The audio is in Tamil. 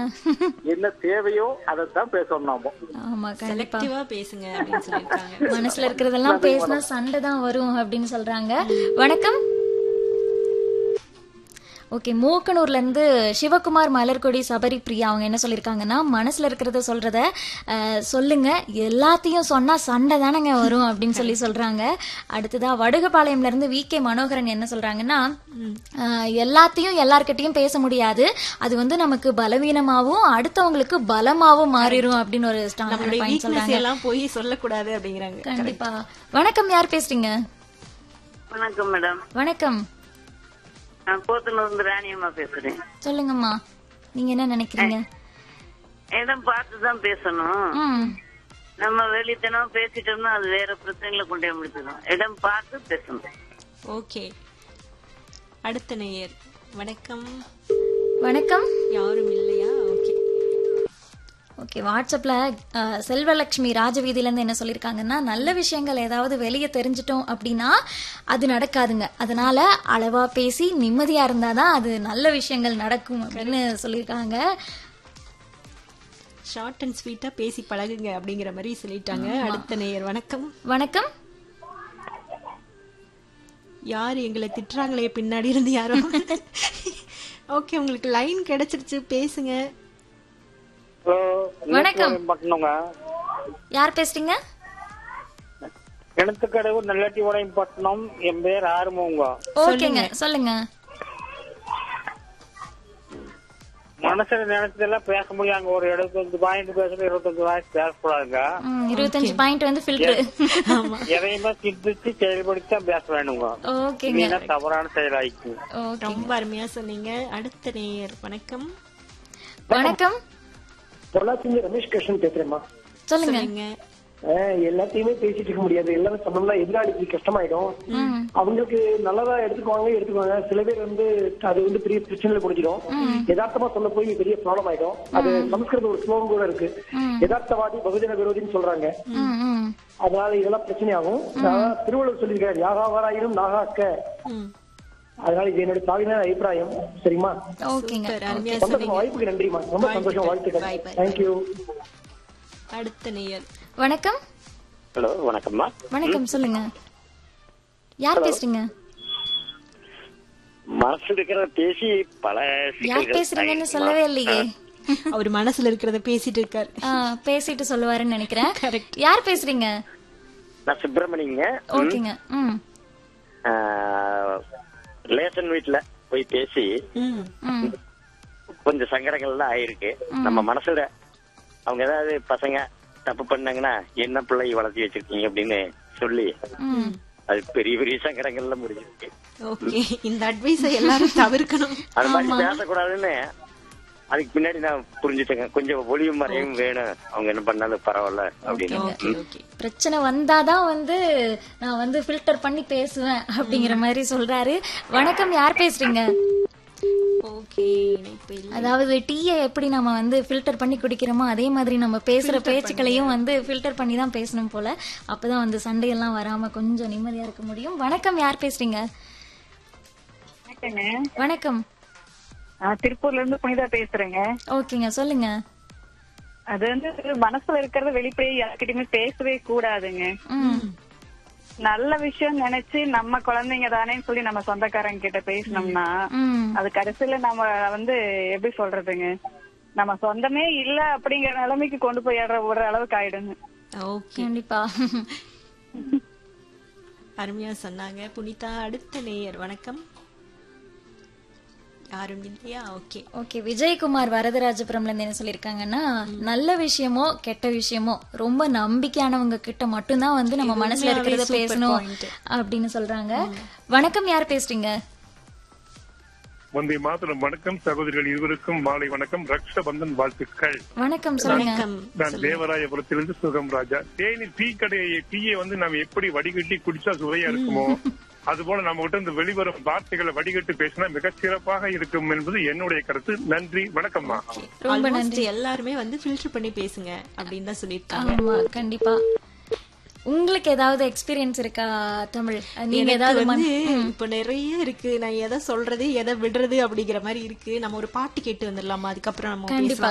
என்ன தேவையோ அதைத்தான் பேசணும் நாம ஆமா கண்டிப்பா செலக்டிவா பேசுங்க அப்படின்னு சொல்லியிருக்காங்க மனசுல இருக்கிறதெல்லாம் பேசினா சண்டை தான் வரும் அப்படின்னு சொல்றாங்க வணக்கம் ஓகே மூக்கனூர்ல இருந்து சிவகுமார் மலர்கொடி சபரி பிரியா அவங்க என்ன சொல்லிருக்காங்கன்னா மனசுல இருக்கிறத சொல்றத அஹ், சொல்லுங்க எல்லாத்தையும் சொன்னா சண்டை தானங்க வரும் அப்படின்னு சொல்லி சொல்றாங்க அடுத்ததா வடுகபாளையம்ல இருந்து வி கே மனோகரன் என்ன சொல்றாங்கன்னா அஹ், எல்லாத்தையும் எல்லார்கிட்டயும் பேச முடியாது அது வந்து நமக்கு பலவீனமாவும் அடுத்தவங்களுக்கு பலமாவும் மாறிடும் அப்படின்னு ஒரு ஸ்ட்ராங் நம்மளுடைய பாயிண்ட் வீக்னஸ் சொல்றாங்க எல்லாம் போய் சொல்லக்கூடாது அப்படிங்கிறாங்க கண்டிப்பா வணக்கம் யார் பேசுறீங்க வணக்கம் மேடம் வணக்கம் நான் போத்தனூர் இருந்து ராணியம்மா பேசுறேன் சொல்லுங்கம்மா நீங்க என்ன நினைக்கிறீங்க இடம் பார்த்து தான் பேசணும் ம் நம்ம வெளித்தனம் பேசிட்டோம்னா அது வேற பிரச்சனைகளை கொண்டே முடிச்சிடும் இடம் பார்த்து பேசணும் ஓகே அடுத்த நேயர் வணக்கம் வணக்கம் யாரும் இல்லையா ஓகே ஓகே வாட்ஸ்அப்ல அஹ், செல்வலட்சுமி ராஜவீதியில இருந்து என்ன சொல்லிருக்காங்கன்னா நல்ல விஷயங்கள் ஏதாவது வெளியே தெரிஞ்சிட்டோம் அப்படின்னா அது நடக்காதுங்க அதனால அளவா பேசி நிம்மதியா இருந்தாதான் அது நல்ல விஷயங்கள் நடக்கும் அப்படின்னு சொல்லியிருக்காங்க ஷார்ட் அண்ட் ஸ்வீட்டா பேசி பழகுங்க அப்படிங்கிற மாதிரி சொல்லிட்டாங்க அடுத்த நேயர் வணக்கம் வணக்கம் யார் எங்களை திட்டுறாங்களே பின்னாடி இருந்து யாரோ ஓகே உங்களுக்கு லைன் கிடைச்சிருச்சு பேசுங்க ஹலோ வணக்கம். பட்டணுங்க யார் பேசுறீங்க கிணத்துக்கடவு நெல்லட்டி உடையும் பட்டணம் என் பேர் ஆறுமுங்க ஓகேங்க சொல்லுங்க மனசுல நினைச்சதெல்லாம் பேச முடியாங்க ஒரு இருபத்தஞ்சு பாயிண்ட் பேசணும் இருபத்தஞ்சு பாயிண்ட் பேசக்கூடாதுங்க ம், இருபத்தஞ்சு பாயிண்ட் வந்து ஃபில்டர் எதையுமே சிந்திச்சு செயல்படுத்தி தான் பேச வேணுங்க ஓகேங்க இல்லைன்னா தவறான செயலாயிக்கு ஓகே ரொம்ப அருமையா சொன்னீங்க அடுத்த நேயர் வணக்கம் வணக்கம் பொள்ளாச்சிங்க ரமேஷ் கிருஷ்ணன் பேசுறேம்மா சொல்லுங்க சொல்லுங்க அஹ் எல்லாத்தையுமே பேசிட்டு இருக்க முடியாது எல்லாரும் சொன்னோம்னா எதிராளிக்கு கஷ்டமாயிடும் அவங்களுக்கு நல்லதா எடுத்துக்குவாங்க எடுத்துக்குவாங்க சில பேர் வந்து அது வந்து பெரிய பிரச்சனையில முடிஞ்சிடும் யதார்த்தமா சொல்ல போய் பெரிய ப்ராப்ளம் ஆயிடும் அது சமஸ்கிருத ஒரு ஸ்லோகம் கூட இருக்கு யதார்த்தவாதி பகுஜன விரோதின்னு சொல்றாங்க ம் ம் அதனால இதெல்லாம் பிரச்சனை ஆகும் நான் திருவள்ளுவர் சொல்லியிருக்காரு யாகாவாராயினும் நாகாக்க ம். அதனால இது என்னோட தாழ்மையான அபிப்பிராயம் சரிம்மா ஓகேங்க சூப்பர், அருமையா சந்தோஷம் சொன்னீங்க வாய்ப்புக்கு நன்றிமா ரொம்ப சந்தோஷம் வாழ்த்துக்கள் Bye, bye. தேங்க்யூ அடுத்த நேயர் வணக்கம் ஹலோ வணக்கம்மா வணக்கம் சொல்லுங்க யார் பேசுறீங்க மனசு இருக்கிறத பேசி பல யார் பேசுறீங்கன்னு சொல்லவே இல்லையே அவர் மனசுல இருக்கிறத பேசிட்டு இருக்காரு ஆ, பேசிட்டு சொல்லுவாருன்னு நினைக்கிறேன் யார் பேசுறீங்க நான் சுப்பிரமணியங்க ஓகேங்க ம் ரிலேஷன் வீட்டுல போய் பேசி ம் ம் கொஞ்சம் சங்கடங்கள்லாம் ஆயிருக்கு நம்ம மனசுல அவங்க ஏதாவது பசங்க தப்பு பண்ணாங்கன்னா என்ன பிள்ளை வளர்த்தி வச்சிருக்கீங்க அப்படின்னு சொல்லி ம் அது பெரிய பெரிய சங்கடங்கள்ல முடிஞ்சிருக்கு ஓகே இந்த அட்வைஸ எல்லாரும் தவிர்க்கணும் அது மாதிரி பேசக்கூடாதுன்னு அதுக்கு பின்னாடி நான் புரிஞ்சுட்டேங்க கொஞ்சம் ஒளியும் மறையும் வேணும் அவங்க என்ன பண்ணாலும் பரவாயில்ல அப்படின்னு ஓகே ஓகே பிரச்சனை வந்தாதான் வந்து நான் வந்து ஃபில்டர் பண்ணி பேசுவேன் அப்படிங்கிற மாதிரி சொல்றாரு வணக்கம் யார் பேசுறீங்க ஓகே இணைப்பு இல்லை. அதாவது டீயை எப்படி நம்ம வந்து ஃபில்டர் பண்ணி குடிக்கிறோமோ அதே மாதிரி நம்ம பேசுற பேச்சுக்களையும் வந்து ஃபில்டர் பண்ணி தான் பேசணும் போல அப்பதான் வந்து சண்டையெல்லாம் வராம கொஞ்சம் நிம்மதியா இருக்க முடியும் வணக்கம் யார் பேசுறீங்க வணக்கம் நான் திருப்பூர்ல இருந்து புனிதா பேசுறேங்க ஓகேங்க சொல்லுங்க அது வந்து மனசுல இருக்கிறத வெளிப்படையா யார்கிட்டயுமே பேசவே கூடாதுங்க ம் நல்ல விஷயம் நினைச்சு நம்ம குழந்தைங்க தானேன்னு சொல்லி நம்ம சொந்தக்காரங்க கிட்ட பேசினோம்னா ம் அது கடைசியில நம்ம வந்து எப்படி சொல்றதுங்க நம்ம சொந்தமே இல்ல அப்படிங்கிற நிலைமைக்கு கொண்டு போய் விடுற அளவுக்கு ஆயிடுங்க ஓகே கண்டிப்பா அருமையா சொன்னாங்க புனிதா அடுத்த நேயர் வணக்கம் யாரும் இல்லையா ஓகே ஓகே விஜயகுமார் வரதராஜபுரம்ல இருந்து என்ன சொல்லிருக்காங்கன்னா நல்ல விஷயமோ கெட்ட விஷயமோ ரொம்ப நம்பிக்கையானவங்க கிட்ட மட்டும்தான் வந்து நம்ம மனசுல உண்மையாவே இருக்கிறத super பேசணும் point. அப்படின்னு சொல்றாங்க வணக்கம் யார் பேசுறீங்க முந்தைய மாத்திரம் வணக்கம் சகோதரிகள் இருவருக்கும் மாலை வணக்கம் ரக்ஷபந்தன் வாழ்த்துக்கள் வணக்கம் சொல்லுங்க வணக்கம் நான் தேவராயபுரத்திலிருந்து சுகம் ராஜா தேனி டீ கடையை டீயை வந்து நாம எப்படி வடிகட்டி குடிச்சா சுவையா இருக்குமோ அதுபோல நம்ம கிட்ட இந்த வெளிவரும் வார்த்தைகளை வடிகட்டி பேசினா மிகச் சிறப்பாக இருக்கும் என்பது என்னுடைய கருத்து நன்றி வணக்கம்மா ரொம்ப Almost எல்லாருமே வந்து ஃபில்டர் பண்ணி பேசுங்க அப்படின்னு தான் சொல்லியிருக்காங்க ஆமா கண்டிப்பா உங்களுக்கு ஏதாவது எக்ஸ்பீரியன்ஸ் இருக்கா தமிழ் நீங்க எனக்கு ஏதாவது வந்து மன்- இப்ப நிறைய இருக்கு நான் எதை சொல்றது எதை விடுறது அப்படிங்கிற மாதிரி இருக்கு நம்ம ஒரு பாட்டு கேட்டு வந்துடலாமா அதுக்கப்புறம் நம்ம கண்டிப்பா பேசலாம்